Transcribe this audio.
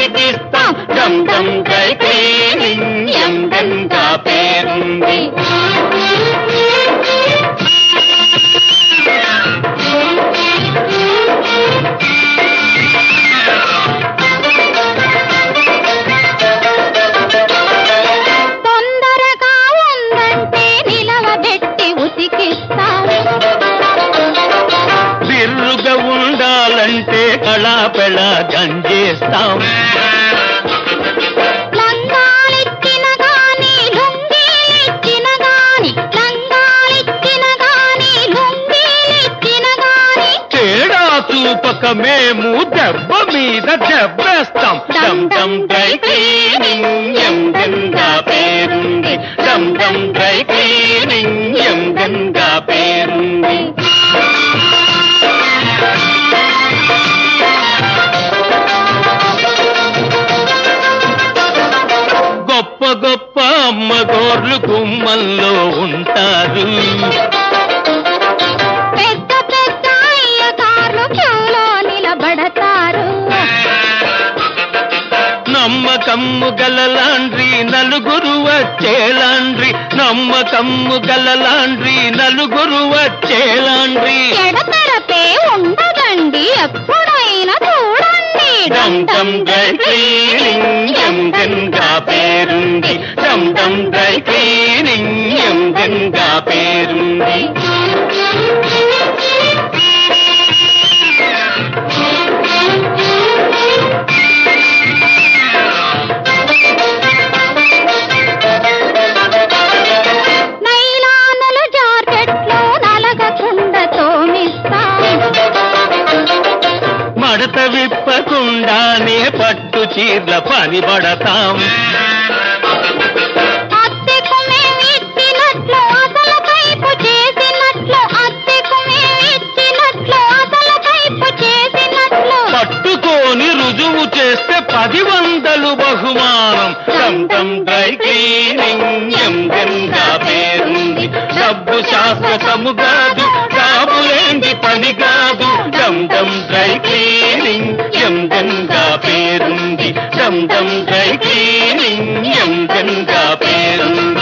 ఉతికిస్తాం డమ్ డమ్ dry cleaning ఎందెంగా పేరుంది తొందరగా ఉందంటే నిలవబెట్టి ఉతికిస్తాం బిర్రుగా ఉండాలంటే కళాపెళ గంజేస్తాం లంగాలిచ్చిన గాని లుంగీలిచ్చిన గాని లంగాలిచ్చిన గాని లుంగీలిచ్చిన గాని తేడా చూపక మేము దెబ్బ మీద దెబ్బేస్తాం డమ్ డమ్ డ్రై క్లీనింగ్ ఎందెంగా పేరుంది డమ్ డమ్ డ్రై క్లీనింగ్ ఎందెంగా పేరుంది గొప్ప గొప్ప అమ్మగోర్లు గుమ్మల్లో ఉంటారు పెద్ద పెద్ద అయ్యగార్లు క్యూలో నిలబడతారు నమ్మకమ్ము గలలాండ్రి నలుగురు వచ్చేలాండ్రి నమ్మకమ్ము గలలాండ్రి నలుగురు వచ్చేలాండ్రి ఎడతెరపే ఉండదండి ఎప్పుడైనా చూడండి డమ్ డమ్ డ్రై క్లీనింగ్ ఎందెంగా పేరుంది డమ్ డమ్ డ్రై క్లీనింగ్ ఎందెంగా పేరుంది నైలానులు జాకెట్లు నలగకుండా తోమిస్తాం మడత విప్పకుండానే పట్టు చీర్ల పని పడతాం అద్దెకు మేమిచ్చినట్లు అసలు కైపు చేసినట్లు అద్దెకు మేమిచ్చినట్లు అసలు కైపు చేసినట్లు పట్టుకొని రుజువు చేస్తే పది వందలు బహుమానం డమ్ డమ్ డ్రై క్లీనింగ్ ఎందెంగా పేరుంది డబ్బు శాశ్వతము కాదు కాబులేంది పని కాదు డమ్ డమ్ డ్రై క్లీనింగ్ ఎందెంగా పేరుంది డమ్ డమ్ డ్రై క్లీనింగ్ ఎందెంగా పేరుంది